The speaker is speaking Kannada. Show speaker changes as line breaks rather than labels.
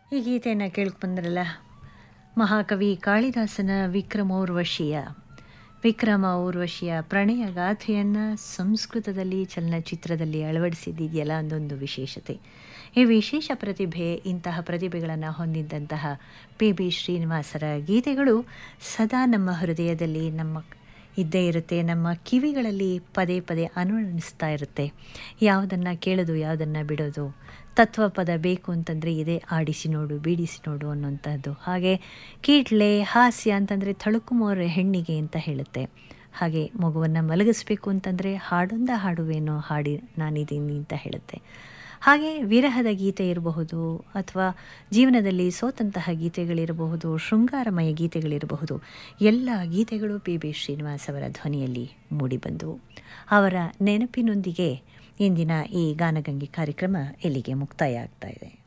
ಈ ಗೀತೆಯನ್ನು ಕೇಳ್ಕೊಂಡ್ರಲ್ಲ ಮಹಾಕವಿ ಕಾಳಿದಾಸನ ವಿಕ್ರಮೋರ್ವಶಿಯ ವಿಕ್ರಮ ಊರ್ವಶಿಯ ಪ್ರಣಯ ಗಾಥೆಯನ್ನು ಸಂಸ್ಕೃತದಲ್ಲಿ ಚಲನಚಿತ್ರದಲ್ಲಿ ಅಳವಡಿಸಿದೆಯಲ್ಲ ಅದೊಂದು ವಿಶೇಷತೆ ಈ ವಿಶೇಷ ಪ್ರತಿಭೆ ಇಂತಹ ಪ್ರತಿಭೆಗಳನ್ನು ಹೊಂದಿದ್ದಂತಹ ಪಿ ಬಿ ಶ್ರೀನಿವಾಸರ ಗೀತೆಗಳು ಸದಾ ನಮ್ಮ ಹೃದಯದಲ್ಲಿ ನಮ್ಮ ಇದ್ದೇ ಇರುತ್ತೆ ನಮ್ಮ ಕಿವಿಗಳಲ್ಲಿ ಪದೇ ಪದೇ ಅನುರಣಿಸ್ತಾ ಇರುತ್ತೆ ಯಾವುದನ್ನು ಕೇಳೋದು ಯಾವುದನ್ನು ಬಿಡೋದು ತತ್ವಪದ ಬೇಕು ಅಂತಂದರೆ ಇದೇ ಆಡಿಸಿ ನೋಡು ಬೀಡಿಸಿ ನೋಡು ಅನ್ನೋಂಥದ್ದು ಹಾಗೆ ಕೀಟ್ಲೆ ಹಾಸ್ಯ ಅಂತಂದರೆ ತಳುಕುಮೋರ ಹೆಣ್ಣಿಗೆ ಅಂತ ಹೇಳುತ್ತೆ ಹಾಗೆ ಮಗುವನ್ನು ಮಲಗಿಸ್ಬೇಕು ಅಂತಂದರೆ ಹಾಡೊಂದ ಹಾಡುವೇನೋ ಹಾಡಿ ನಾನಿದ್ದೀನಿ ಅಂತ ಹೇಳುತ್ತೆ ಹಾಗೆ ವಿರಹದ ಗೀತೆ ಇರಬಹುದು ಅಥವಾ ಜೀವನದಲ್ಲಿ ಸೋತಂತಹ ಗೀತೆಗಳಿರಬಹುದು ಶೃಂಗಾರಮಯ ಗೀತೆಗಳಿರಬಹುದು ಎಲ್ಲ ಗೀತೆಗಳು ಪಿ ಬಿ ಶ್ರೀನಿವಾಸ್ ಅವರ ಧ್ವನಿಯಲ್ಲಿ ಮೂಡಿಬಂದವು ಅವರ ನೆನಪಿನೊಂದಿಗೆ ಇಂದಿನ ಈ ಗಾನಗಂಗೆ ಕಾರ್ಯಕ್ರಮ ಇಲ್ಲಿಗೆ ಮುಕ್ತಾಯ ಆಗ್ತಾ ಇದೆ